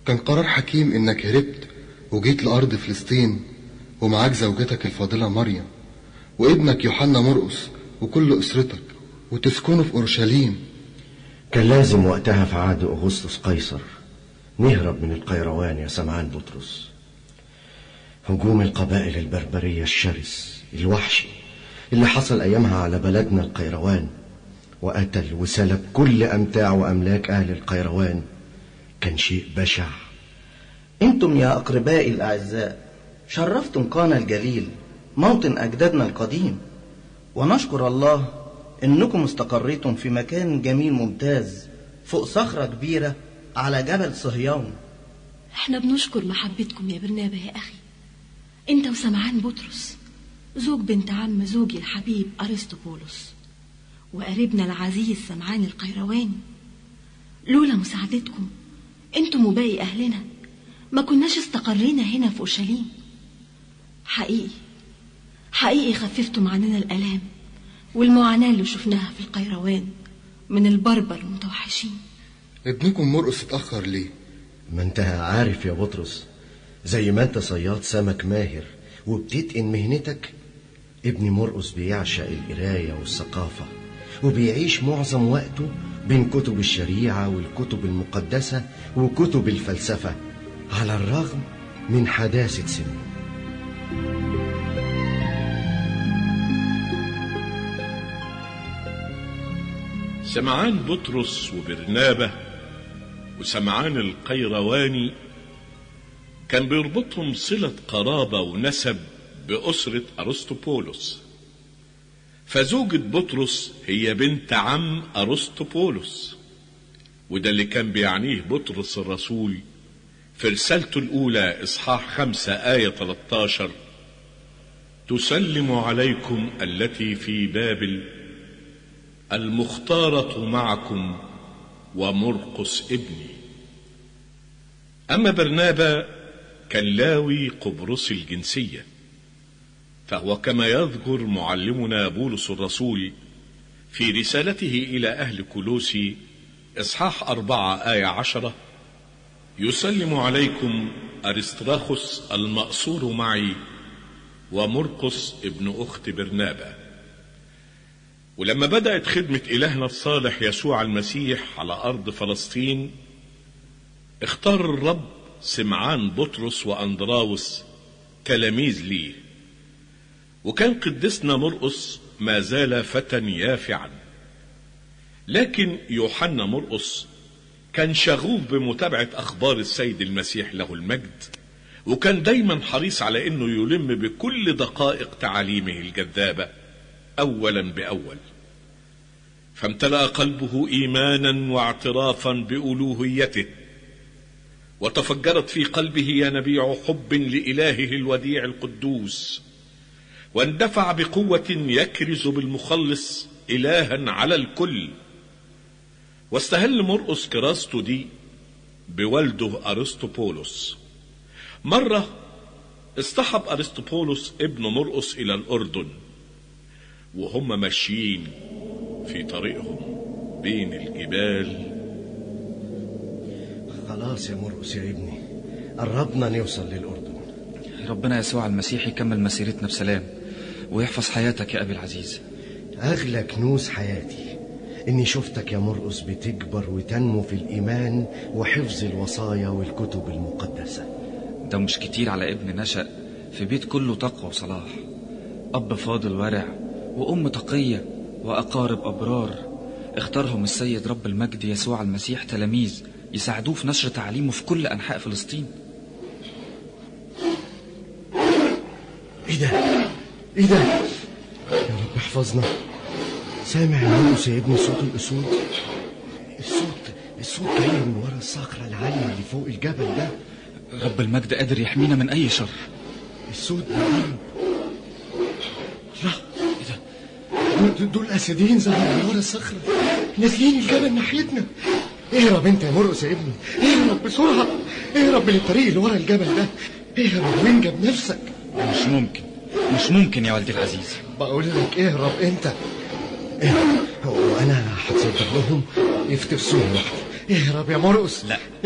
كان قرار حكيم انك هربت وجيت لأرض فلسطين ومعاك زوجتك الفاضلة مريم وابنك يوحنا مرقس وكل أسرتك وتسكنوا في أورشليم كان لازم وقتها في عهد أغسطس قيصر نهرب من القيروان يا سمعان بطرس هجوم القبائل البربرية الشرس الوحشي اللي حصل أيامها على بلدنا القيروان وقتل وسلب كل أمتاع وأملاك أهل القيروان كان شيء بشع انتم يا اقربائي الاعزاء شرفتم قانا الجليل موطن اجدادنا القديم ونشكر الله انكم استقريتم في مكان جميل ممتاز فوق صخرة كبيرة على جبل صهيون احنا بنشكر محبتكم يا برنابا يا أخي انت وسمعان بطرس زوج بنت عم زوجي الحبيب أرسطوبولوس وقريبنا العزيز سمعان القيرواني لولا مساعدتكم انتم وباقي أهلنا ما كناش استقرينا هنا في أورشليم حقيقي حقيقي خففتم عننا الآلام والمعاناة اللي شفناها في القيروان من البربر المتوحشين ابنكم مرقس اتأخر ليه ما انت عارف يا بطرس زي ما انت صياد سمك ماهر وبتتقن مهنتك ابني مرقس بيعشق القراية والثقافة وبيعيش معظم وقته بين كتب الشريعة والكتب المقدسة وكتب الفلسفة على الرغم من حداثة سنه سمعان بطرس وبرنابة وسمعان القيرواني كان بيربطهم صلة قرابة ونسب بأسرة أرسطوبولوس فزوجة بطرس هي بنت عم أرسطوبولوس وده اللي كان بيعنيه بطرس الرسول في رسالته الأولى إصحاح خمسة آية 13 تسلم عليكم التي في بابل المختارة معكم ومرقس ابني أما برنابا كان لاوي قبرص الجنسية فهو كما يذكر معلمنا بولس الرسول في رسالته إلى أهل كولوسي إصحاح أربعة آية عشرة يسلم عليكم أرستراخس المأسور معي ومرقس ابن أخت برنابا ولما بدأت خدمة إلهنا الصالح يسوع المسيح على أرض فلسطين اختار الرب سمعان بطرس وأندراوس تلاميذ ليه وكان قدسنا مرقس ما زال فتى يافعا لكن يوحنا مرقس كان شغوف بمتابعة أخبار السيد المسيح له المجد وكان دايما حريص على أنه يلم بكل دقائق تعاليمه الجذابة أولا بأول فامتلأ قلبه إيمانا واعترافا بألوهيته وتفجرت في قلبه ينابيع حب لإلهه الوديع القدوس واندفع بقوة يكرز بالمخلص إلها على الكل واستهل مرقس كراسته دي بوالده أرسطوبولوس مرة اصطحب أرسطوبولوس ابن مرقس إلى الأردن وهم ماشيين في طريقهم بين الجبال خلاص يا مرقس يا ابني قربنا نوصل للأردن ربنا يسوع المسيح يكمل مسيرتنا بسلام ويحفظ حياتك يا أبي العزيز أغلى كنوز حياتي إني شفتك يا مرقس بتكبر وتنمو في الإيمان وحفظ الوصايا والكتب المقدسة ده مش كتير على ابن نشأ في بيت كله تقوى وصلاح أب فاضل ورع وأم تقية وأقارب أبرار اختارهم السيد رب المجد يسوع المسيح تلاميذ يساعدوه في نشر تعليمه في كل أنحاء فلسطين إيه ده؟ إيه ده؟ يا رب احفظنا سامع يا مرقس يا ابني صوت الأسود الصوت الصوت جاي من ورا الصخرة العالية اللي فوق الجبل ده رب المجد قادر يحمينا من أي شر الصوت بيقرب لا ايه ده دول, دول اسدين ظهروا من ورا الصخره نازلين الجبل ناحيتنا اهرب انت يا مرقس يا ابني اهرب بسرعه اهرب من الطريق اللي ورا الجبل ده اهرب وانجب نفسك مش ممكن مش ممكن يا والدي العزيز بقول لك اهرب انت اهرب وانا هتصدر لهم يفترسوني لوحدي اهرب يا مرقس لا